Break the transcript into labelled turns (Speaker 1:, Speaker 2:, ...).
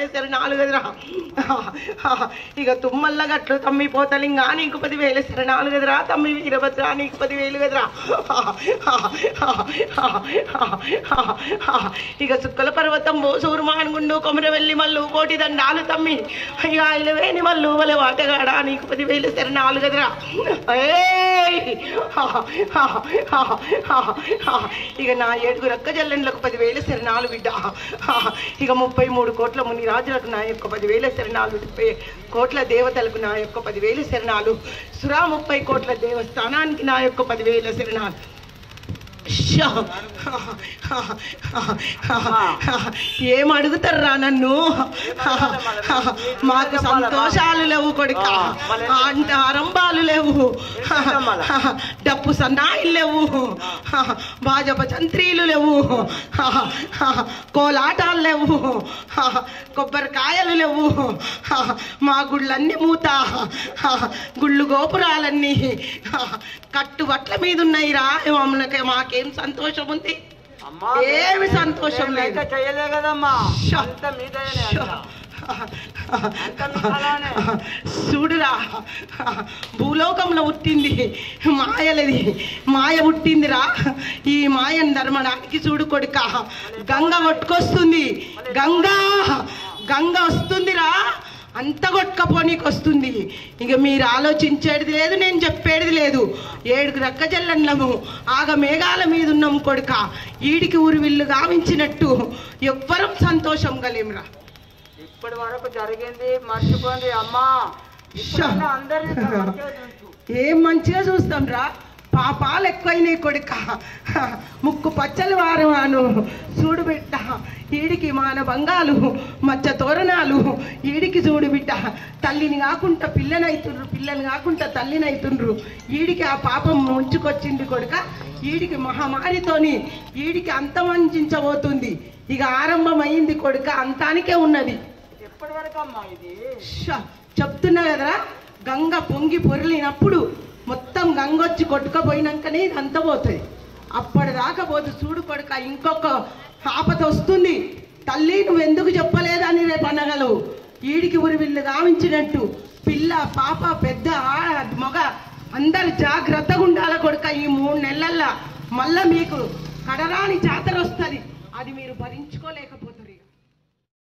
Speaker 1: వేలేసారు నాలుగు ఎదురా ఇక తుమ్మల్ల గట్లు తమ్మి పోతలింగా నీకు పది వేలేసారు నాలుగు ఎదురా తమ్మి వీరభద్ర నీకు పది వేలు కదరా ఇక సుక్కల పర్వతం సూరు మానుగుండు కొమరవెల్లి మల్లు కోటి దండాలు తమ్మి ఇక ఐలవేని మల్లు వలె వాటగాడ నీకు పది వేలు సరే నాలుగు కదరా ఏయ్! ఇక నా ఏడుగురు అక్క జల్లెండ్లకు పదివేల శరణాలు బిడ్డ ఇక ముప్పై మూడు కోట్ల ముని రాజులకు నా యొక్క పదివేల శరణాలు ముప్పై కోట్ల దేవతలకు నా యొక్క పదివేల శరణాలు సురా ముప్పై కోట్ల దేవస్థానానికి నా యొక్క పదివేల శరణాలు షా. ఏం అడుగుతారా నన్ను మాకు సంతోషాలు లేవు కొడుక అంట ఆరంభాలు లేవు డప్పు సన్నాయిలు లేవు భాజప చంత్రీలు లేవు కోలాటాలు లేవు కొబ్బరికాయలు లేవు మా గుళ్ళన్నీ మూత గుళ్ళు గోపురాలన్నీ కట్టుబట్ల మీద ఉన్నాయిరా మమ్మల్ని మాకేం సంతోషం ఉంది
Speaker 2: అమ్మా
Speaker 1: ఏమి సంతోషం లేదు
Speaker 2: ఇంకా చేయలే కదమ్మా
Speaker 1: షో.
Speaker 2: అంత మీదనే అంత మీ కళనే.
Speaker 1: చూడురా భూలోకంలో పుట్టింది మాయలది మాయ పుట్టిందిరా ఈ మాయను ధర్మడానికి చూడు కొడుక గంగ కొట్టుకొస్తుంది గంగా గంగ వస్తుందిరా అంత కొట్టుకపోనీకి వస్తుంది ఇక మీరు ఆలోచించేది లేదు నేను చెప్పేది లేదు ఏడుగు రక్క జల్లన్లము ఆగ మేఘాల మీద ఉన్నాం కొడుక ఈడికి ఊరి విల్లు గావించినట్టు ఎవ్వరం సంతోషం గలేంరా
Speaker 2: ఇప్పటి వరకు జరిగింది మర్చిపోయింది అమ్మా ఇప్పుడైనా అందరినీ మంచిగా చూసు.
Speaker 1: ఏం మంచిగా చూస్తాం రా పాపాలు ఎక్కువైనాయి కొడుక ముక్కు పచ్చలు వారమాను చూడు బిడ్డ ఈడికి మాన బంగాలు మచ్చ తోరణాలు ఈడికి చూడు బిడ్డ తల్లిని కాకుండా పిల్లనైతుండ్రు పిల్లని కాకుండా తల్లినైతుండ్రు ఈడికి ఆ పాపం ముంచుకొచ్చింది కొడుక ఈడికి మహమ్మారితోని ఈడికి అంతమంచించబోతుంది ఇక ఆరంభమైంది కొడుక అంతానికే ఉన్నది
Speaker 2: ఎప్పటి వరకు అమ్మా ఇది
Speaker 1: ష! చెప్తున్నా కదరా గంగ పొంగి పొరిలినప్పుడు మొత్తం గంగ వచ్చి కొట్టుకపోయినాకనే ఇది అంత పోతుంది అప్పటిదాకా పోదు చూడు కొడుక ఇంకొక ఆపత వస్తుంది తల్లి నువ్వు ఎందుకు చెప్పలేదని రేపు అనగలవు ఈడికి ఉరి వీళ్ళు గావించినట్టు పిల్ల పాప పెద్ద ఆడ మగ అందరు జాగ్రత్తగా ఉండాల కొడుక ఈ మూడు నెలల్లో మళ్ళా మీకు కడరాని జాతర వస్తుంది అది మీరు భరించుకోలేకపోతున్నారు